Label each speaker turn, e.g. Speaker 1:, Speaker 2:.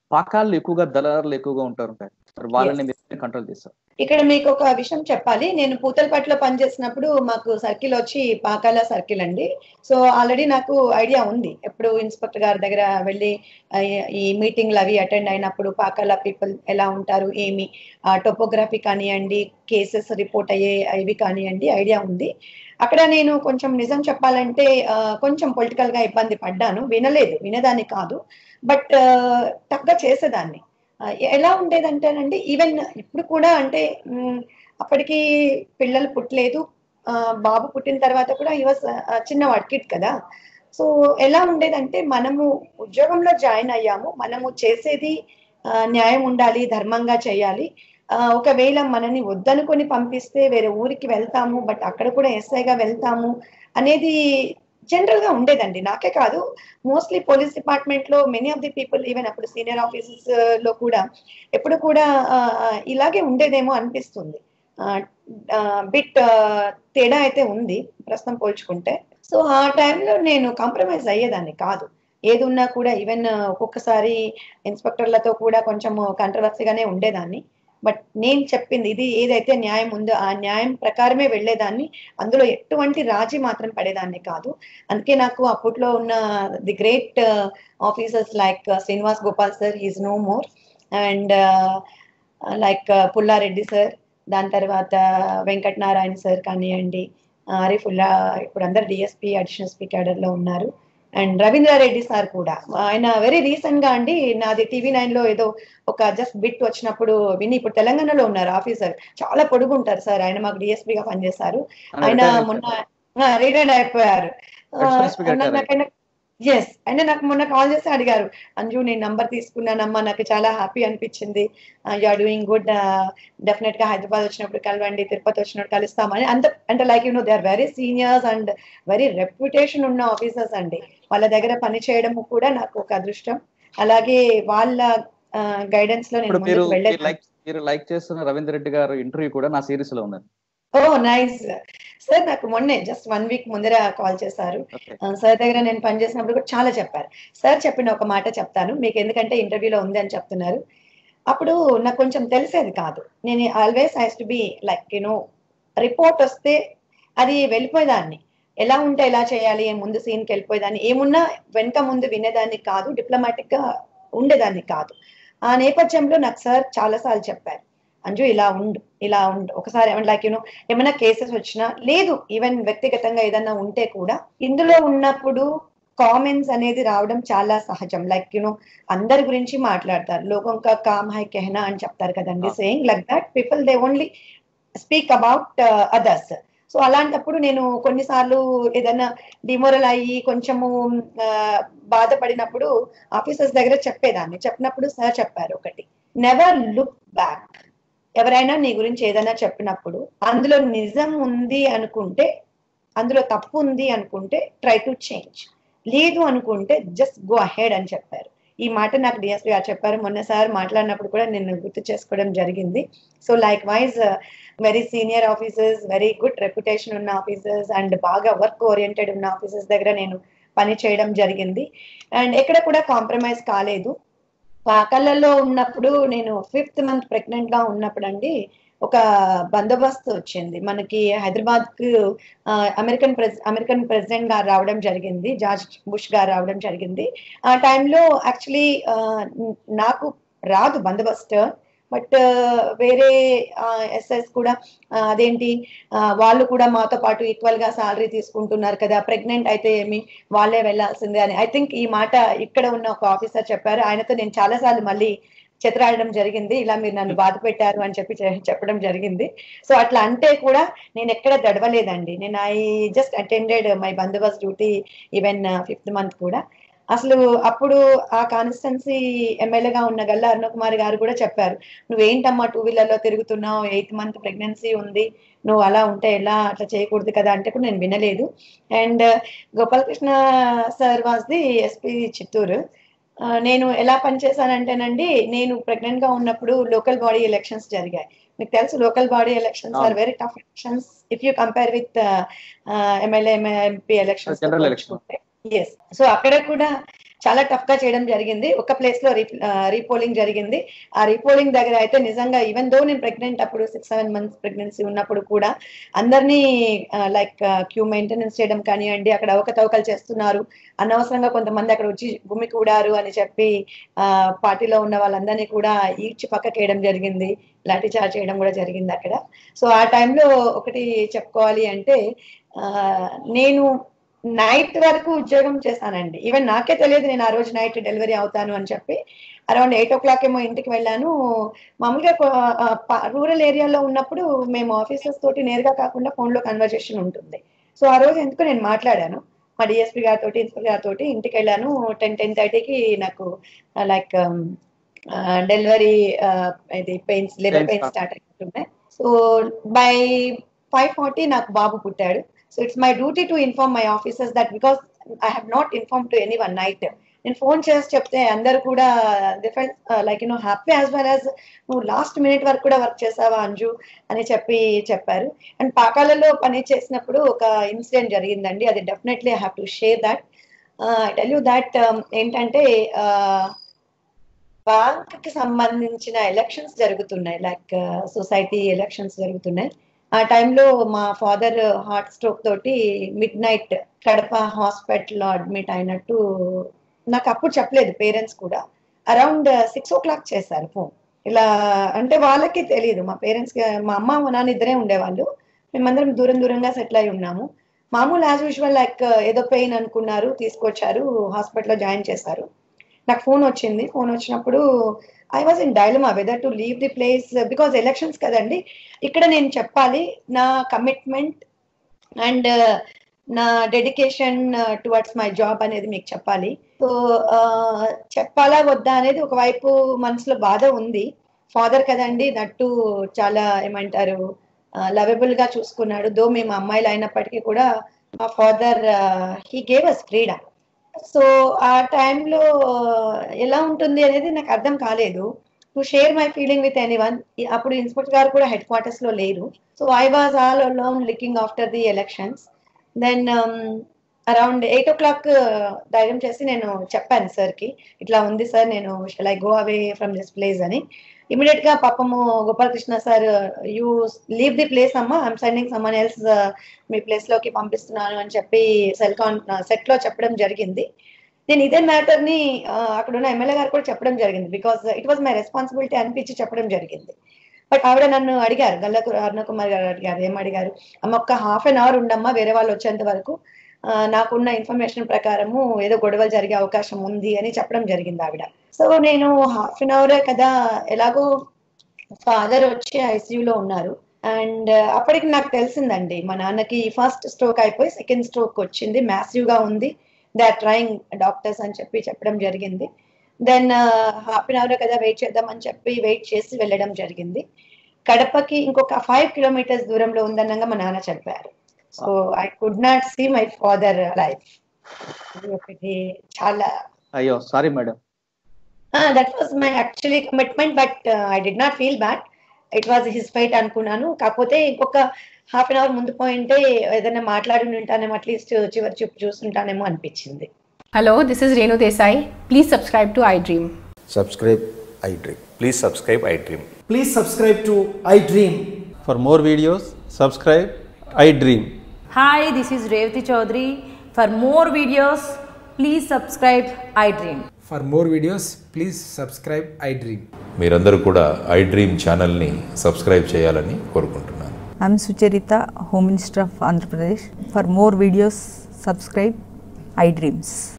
Speaker 1: పాకాళ్ళు ఎక్కువగా దళారులు ఎక్కువగా ఉంటారు ఉంటారు మరి వాళ్ళని మీరు కంట్రోల్ చేస్తారు
Speaker 2: ఇక్కడ మీకు ఒక విషయం చెప్పాలి నేను పూతలపట్లో పనిచేసినప్పుడు మాకు సర్కిల్ వచ్చి పాకాల సర్కిల్ అండి సో ఆల్రెడీ నాకు ఐడియా ఉంది ఎప్పుడు ఇన్స్పెక్టర్ గారి దగ్గర వెళ్ళి ఆ, ఈ మీటింగ్లు అవి అటెండ్ అయినప్పుడు పాకాల పీపుల్ ఎలా ఉంటారు ఏమి టోపోగ్రఫీ కానివ్వండి కేసెస్ రిపోర్ట్ అయ్యే ఇవి కానివ్వండి ఐడియా ఉంది అక్కడ నేను కొంచెం నిజం చెప్పాలంటే ఆ, కొంచెం పొలిటికల్ గా ఇబ్బంది పడ్డాను వినలేదు వినేదాన్ని కాదు బట్ టక్గా చేసేదాన్ని ఆ, ఎలా ఉండేదంటేనండి ఈవెన్ ఇప్పుడు కూడా అంటే మ్, అప్పటికి పిల్లలు పుట్టలేదు ఆ, బాబు పుట్టిన తర్వాత కూడా ఈ వాజ్ చిన్నవాడు కిడ్ కదా సో ఎలా ఉండేదంటే మనము ఉద్యోగంలో జాయిన్ అయ్యాము మనము చేసేది ఆ, న్యాయం ఉండాలి ధర్మంగా చేయాలి ఆ, ఒకవేళ మనని వద్దనుకొని పంపిస్తే వేరే ఊరికి వెళ్తాము బట్ అక్కడ కూడా ఎస్ఐగా వెళ్తాము అనేది జనరల్ గా ఉండేదండి నాకే కాదు మోస్ట్లీ పోలీస్ డిపార్ట్మెంట్ లో many of the people even అప్పుడు సీనియర్ ఆఫీసర్స్ లో కూడా ఎప్పుడు కూడా ఆ, ఆ, ఇలాగే ఉండేదేమో అనిపిస్తుంది బిట్ తేడా అయితే ఉంది ప్రస్తుతం పోల్చుకుంటే సో ఆ టైంలో నేను కాంప్రమైజ్ అయ్యేదాన్ని కాదు ఏది ఉన్నా కూడా ఈవెన్ ఒక్కొక్కసారి ఇన్స్పెక్టర్లతో కూడా కొంచెం కంట్రవర్సీగానే ఉండేదాన్ని బట్ నేను చెప్పింది ఇది ఏదైతే న్యాయం ఉందో ఆ న్యాయం ప్రకారమే వెళ్ళేదాన్ని అందులో ఎటువంటి రాజీ మాత్రం పడేదాన్ని కాదు అందుకే నాకు అప్పట్లో ఉన్న the great officers like Srinivas Gopal sir is no more and like Pullareddy sir దాని తర్వాత వెంకట్ నారాయణ సార్ కానివ్వండి ఆరిఫుల్లా ఇప్పుడు అందరు డిఎస్పీ అడిషనల్ ఎస్పీ క్యాడర్ లో ఉన్నారు అండ్ రవీంద్రారెడ్డి సార్ కూడా ఆయన వెరీ రీసెంట్ గా అండి నాది టీవీ నైన్ లో ఏదో ఒక జస్ట్ బిట్ వచ్చినప్పుడు విని ఇప్పుడు తెలంగాణలో ఉన్నారు ఆఫీసర్ చాలా పొడుగు ఉంటారు సార్ ఆయన మాకు DSP గా పనిచేశారు ఆయన మొన్న రిటైర్డ్ అయిపోయారు
Speaker 1: Additional speaker కదా?
Speaker 2: ఎస్ అంటే నాకు మొన్న కాల్ చేసి అడిగారు అంజు నేను నంబర్ తీసుకున్నానమ్మా నాకు చాలా హ్యాపీ అనిపించింది you are doing good definite గా హైదరాబాద్ వచ్చినప్పుడు కలవండి తిరుపతి వచ్చినప్పుడు కలుస్తామని అంత అంటే like you know they are very seniors and very reputation ఉన్న ఆఫీసర్స్ అండి వాళ్ళ దగ్గర పని చేయడం కూడా నాకు ఒక అదృష్టం అలాగే వాళ్ళ గైడెన్స్ లో నేను
Speaker 1: ఇప్పుడు మీరు
Speaker 2: ముందుకు వెళ్ళే
Speaker 1: లైక్ మీరు లైక్ చేస్తున్న రవీంద్ర రెడ్డి గారు ఇంటర్వ్యూ కూడా నా సిరీస్ లో ఉన్నది
Speaker 2: ఓ నైస్ సార్ నాకు మొన్నే జస్ట్ వన్ వీక్ ముందర కాల్ చేశారు
Speaker 1: ఓకే
Speaker 2: ఆ, సార్ దగ్గర నేను పనిచేసినప్పుడు కూడా చాలా చెప్పారు సార్ చెప్పిన ఒక మాట చెప్తాను మీకు ఎందుకంటే ఇంటర్వ్యూలో ఉంది అని చెప్తున్నారు అప్పుడు నాకు కొంచెం తెలిసేది కాదు నేను always has to be like you know report వస్తే అది వెళ్ళిపోయేదాన్ని ఎలా ఉంటే ఎలా చేయాలి ముందు సీన్కి వెళ్ళిపోయేదాన్ని ఏమున్నా వెనక ముందు వినేదాన్ని కాదు డిప్లొమాటిక్ గా ఉండేదాన్ని కాదు ఆ నేపథ్యంలో నాకు సార్ చాలాసార్లు చెప్పారు అంజు ఇలా ఉండు ఇలా ఉండు ఒకసారి ఏమన్నా లైక్ యూనో ఏమైనా కేసెస్ వచ్చినా లేదు ఈవెన్ వ్యక్తిగతంగా ఏదన్నా ఉంటే కూడా ఇందులో ఉన్నప్పుడు కామెంట్స్ అనేది రావడం చాలా సహజం లైక్ యూనో అందరి గురించి మాట్లాడతారు లోకం కా కామ్ హై కెహనా అని చెప్తారు కదండి
Speaker 1: Ah.
Speaker 2: Saying like that people they only speak about others so అలాంటప్పుడు నేను కొన్నిసార్లు ఏదైనా డిమోరల్ అయ్యి కొంచెము ఆ, బాధపడినప్పుడు ఆఫీసర్స్ దగ్గర చెప్పేదాన్ని చెప్పినప్పుడు సార్ చెప్పారు ఒకటి నెవర్ లుక్ బ్యాక్ ఎవరైనా నీ గురించి ఏదైనా చెప్పినప్పుడు అందులో నిజం ఉంది అనుకుంటే అందులో తప్పు ఉంది అనుకుంటే ట్రై టు చేంజ్ లేదు అనుకుంటే జస్ట్ గో అహెడ్ అని చెప్పారు ఈ మాట నాకు డిఎస్పీ గారు చెప్పారు మొన్న సార్ మాట్లాడినప్పుడు కూడా నేను గుర్తు చేసుకోవడం జరిగింది so like wise very senior officers very good reputation ఉన్న ఆఫీసర్స్ అండ్ బాగా వర్క్ ఓరియంటెడ్ ఉన్న ఆఫీసర్స్ దగ్గర నేను పని చేయడం జరిగింది అండ్ ఎక్కడ కూడా కాంప్రమైజ్ కాలేదు పాకళ్ళలో ఉన్నప్పుడు నేను ఫిఫ్త్ మంత్ ప్రెగ్నెంట్ గా ఉన్నప్పుడు అండి ఒక బందోబస్తు వచ్చింది మనకి హైదరాబాద్ కు ఆ, అమెరికన్ ప్రెస్ అమెరికన్ ప్రెసిడెంట్ గారు రావడం జరిగింది జార్జ్ బుష్ గారు రావడం జరిగింది ఆ టైంలో యాక్చువల్లీ నాకు రాదు బందోబస్తు బట్ వేరే ఎస్ఎస్ కూడా ఆ, అదేంటి ఆ, వాళ్ళు కూడా మాతో పాటు ఈక్వల్ గా సాలరీ తీసుకుంటున్నారు కదా ప్రెగ్నెంట్ అయితే ఏమి వాళ్ళే వెళ్ళాల్సిందే అని ఐ థింక్ ఈ మాట ఇక్కడ ఉన్న ఒక ఆఫీసర్ చెప్పారు ఆయనతో నేను చాలా సార్లు మళ్ళీ చెతరాడడం జరిగింది ఇలా మీరు నన్ను బాధ పెట్టారు అని చెప్పి చె- చెప్పడం జరిగింది సో అట్లా అంటే కూడా నేను ఎక్కడ దడవలేదండి నేను ఐ జస్ట్ అటెండెడ్ మై బందోబస్త్ డ్యూటీ ఈవెన్ ఫిఫ్త్ మంత్ కూడా అసలు అప్పుడు ఆ కాన్స్టెన్సీ ఎమ్మెల్యేగా ఉన్న గల్లా అరుణకుమారి గారు కూడా చెప్పారు నువ్వేంటమ్మా టూ వీలర్ లో తిరుగుతున్నావు ఎయిత్ మంత్ ప్రెగ్నెన్సీ ఉంది నువ్వు అలా ఉంటే ఎలా అట్లా చేయకూడదు కదా అంటే కూడా నేను వినలేదు and Gopalakrishna sir was the SP Chittoor ఆ, నేను ఎలా పనిచేశానంటేనండి నేను ప్రెగ్నెంట్ గా ఉన్నప్పుడు లోకల్ బాడీ ఎలక్షన్స్ జరిగాయి మీకు తెలుసు లోకల్ బాడీ ఎలక్షన్స్ ఆర్
Speaker 1: అవును.
Speaker 2: Very tough elections if you compare with MLA MP elections
Speaker 1: General election.
Speaker 2: Yes so అక్కడ కూడా చాలా టఫ్ గా చేయడం జరిగింది ఒక ప్లేస్ లో రీపోలింగ్ జరిగింది ఆ రీపోలింగ్ దగ్గర అయితే నిజంగా ఈవెన్ దో నేను ప్రెగ్నెంట్ అప్పుడు సిక్స్ సెవెన్ మంత్స్ ప్రెగ్నెన్సీ ఉన్నప్పుడు కూడా అందరినీ లైక్ క్యూ మెయింటెనెన్స్ చేయడం కానివ్వండి అక్కడ అవకతవకలు చేస్తున్నారు అనవసరంగా కొంతమంది అక్కడ వచ్చి భూమి కూడారు అని చెప్పి ఆ పార్టీలో ఉన్న వాళ్ళందరినీ కూడా ఈడ్చి పక్కకేయడం జరిగింది లాఠీ చార్జ్ చేయడం కూడా జరిగింది అక్కడ సో ఆ టైంలో ఒకటి చెప్పుకోవాలి అంటే ఆ నేను నైట్ వరకు ఉద్యోగం చేశానండి ఈవెన్ నాకే తెలియదు నేను ఆ రోజు నైట్ డెలివరీ అవుతాను అని చెప్పి అరౌండ్ ఎయిట్ ఓ క్లాక్ ఏమో ఇంటికి వెళ్ళాను మామూలుగా రూరల్ ఏరియాలో ఉన్నప్పుడు మేము ఆఫీసర్స్ తోటి నేరుగా కాకుండా ఫోన్లో కన్వర్జేషన్ ఉంటుంది సో ఆ రోజు ఎందుకు నేను మాట్లాడాను మా డిఎస్పీ గారితో ఇన్స్పెక్టర్ గారితో ఇంటికి వెళ్ళాను టెన్ టెన్ థర్టీకి నాకు లైక్ డెలివరీ ఇది pains labour
Speaker 1: Pains
Speaker 2: pains
Speaker 1: start.
Speaker 2: Start అయినట్టున్నాయి సో బై ఫైవ్ ఫార్టీ నాకు బాబు పుట్టాడు so it's my duty to inform my officers that because I have not inform to any one night నేను phone చేసి చెప్తే అందరు కూడా different like you know happy as well as నువ్వు లాస్ట్ మినిట్ వరకు కూడా వర్క్ చేసావా అంజు అని చెప్పి చెప్పారు అండ్ పాకాలలో పని చేసినప్పుడు ఒక ఇన్సిడెంట్ జరిగిందండి అది definitely I have to share that I tell you that ఏంటంటే బ్యాంక్ కి సంబంధించిన ఎలక్షన్స్ జరుగుతున్నాయి లైక్ సొసైటీ ఎలక్షన్స్ జరుగుతున్నాయి ఆ టైంలో మా ఫాదర్ హార్ట్ స్ట్రోక్ తోటి మిడ్ నైట్ కడప హాస్పిటల్లో అడ్మిట్ అయినట్టు నాకు అప్పుడు చెప్పలేదు పేరెంట్స్ కూడా అరౌండ్ సిక్స్ ఓ క్లాక్ చేశారు ఫోన్ ఇలా అంటే వాళ్ళకి తెలియదు మా పేరెంట్స్ మా అమ్మ మా నాన్న ఇద్దరే ఉండేవాళ్ళు మేమందరం దూరం దూరంగా సెటిల్ అయి ఉన్నాము మామూలు యాజ్ యూజువల్ లైక్ ఏదో పెయిన్ అనుకున్నారు తీసుకొచ్చారు హాస్పిటల్లో జాయిన్ చేశారు నాకు ఫోన్ వచ్చింది ఫోన్ వచ్చినప్పుడు I was in dilemma whether to leave the place because elections కదండి ఇక్కడ నేను చెప్పాలి నా కమిట్మెంట్ అండ్ నా డెడికేషన్ టువర్డ్స్ మై జాబ్ అనేది మీకు చెప్పాలి సో చెప్పాలా వద్దా అనేది ఒకవైపు మనసులో బాధ ఉంది ఫాదర్ కదండి నట్టు చాలా ఏమంటారు లవబుల్ గా చూసుకున్నాడు దో మేము అమ్మాయిలు అయినప్పటికీ కూడా మా father he gave us freedom so ఆ టైంలో ఎలా ఉంటుంది అనేది నాకు అర్థం కాలేదు to share my feeling with any one అప్పుడు ఇన్స్పెక్టర్ గారు కూడా హెడ్ క్వార్టర్స్ లో లేరు so I was all alone looking after the elections then around eight o'clock ధైర్యం చేసి నేను చెప్పాను సార్ కి ఇట్లా ఉంది సార్ నేను shall I go away from this place అని ఇమీడియట్ గా పాపము Gopalakrishna sir you leave the place అమ్మా ఐఎమ్ సెండింగ్ సమ్మన్ ఎల్స్ మీ ప్లేస్ లోకి పంపిస్తున్నాను అని చెప్పి సెల్ కాన్ సెట్ లో చెప్పడం జరిగింది నేను ఇదే మ్యాటర్ ని అక్కడ ఉన్న ఎమ్మెల్యే గారు కూడా చెప్పడం జరిగింది because it was my responsibility అనిపించి చెప్పడం జరిగింది బట్ ఆవిడ నన్ను అడిగారు గల్లకు అరుణ కుమార్ గారు అడిగారు ఏం అడిగారు అమ్మ ఒక్క హాఫ్ అన్ అవర్ ఉండమ్మా వేరే వాళ్ళు వచ్చేంత వరకు నాకున్న ఇన్ఫర్మేషన్ ప్రకారము ఏదో గొడవలు జరిగే అవకాశం ఉంది అని చెప్పడం జరిగింది ఆవిడ సో నేను హాఫ్ అన్ అవరే కదా ఎలాగో ఫాదర్ వచ్చి ఐసీయూలో ఉన్నారు అండ్ అప్పటికి నాకు తెలిసిందండి మా నాన్నకి ఫస్ట్ స్ట్రోక్ అయిపోయి సెకండ్ స్ట్రోక్ వచ్చింది మ్యాసివ్ గా ఉంది దే ఆర్ ట్రయింగ్ డాక్టర్స్ అని చెప్పి చెప్పడం జరిగింది దెన్ హాఫ్ అన్ అవర్ కదా వెయిట్ చేద్దామని చెప్పి వెయిట్ చేసి వెళ్ళడం జరిగింది కడపకి ఇంకొక ఫైవ్ కిలోమీటర్స్ దూరంలో ఉందన్నగా మా నాన్న చెప్పారు so I could not see my father life ఒకటి చాలా
Speaker 1: అయ్యో sorry madam
Speaker 2: that was my actually commitment but I did not feel bad it was his fight అనుకున్నాను కాకపోతే ఇంకొక హాఫ్ అన్ అవర్ ముందు పోయింటే ఏదైనా మాట్లాడి ఉంటానేమో అట్లీస్ట్ చివరి చూపు చూస్తుంటానేమో అనిపించింది
Speaker 3: Hello, this is Renu Desai. Please subscribe to iDream.
Speaker 4: subscribe iDream.
Speaker 5: Please subscribe iDream.
Speaker 6: Please subscribe to iDream.
Speaker 7: For more videos, subscribe I Dream.
Speaker 8: Hi, this is Revati Chaudhary. For more videos, please subscribe iDream.
Speaker 6: For more videos, please subscribe iDream.
Speaker 5: మీరందరూ కూడా iDream ఛానల్ని subscribe చేయాలని కోరుకుంటున్నాను
Speaker 9: I'm Sucharita, Home Minister of Andhra Pradesh. For more videos, subscribe iDreams.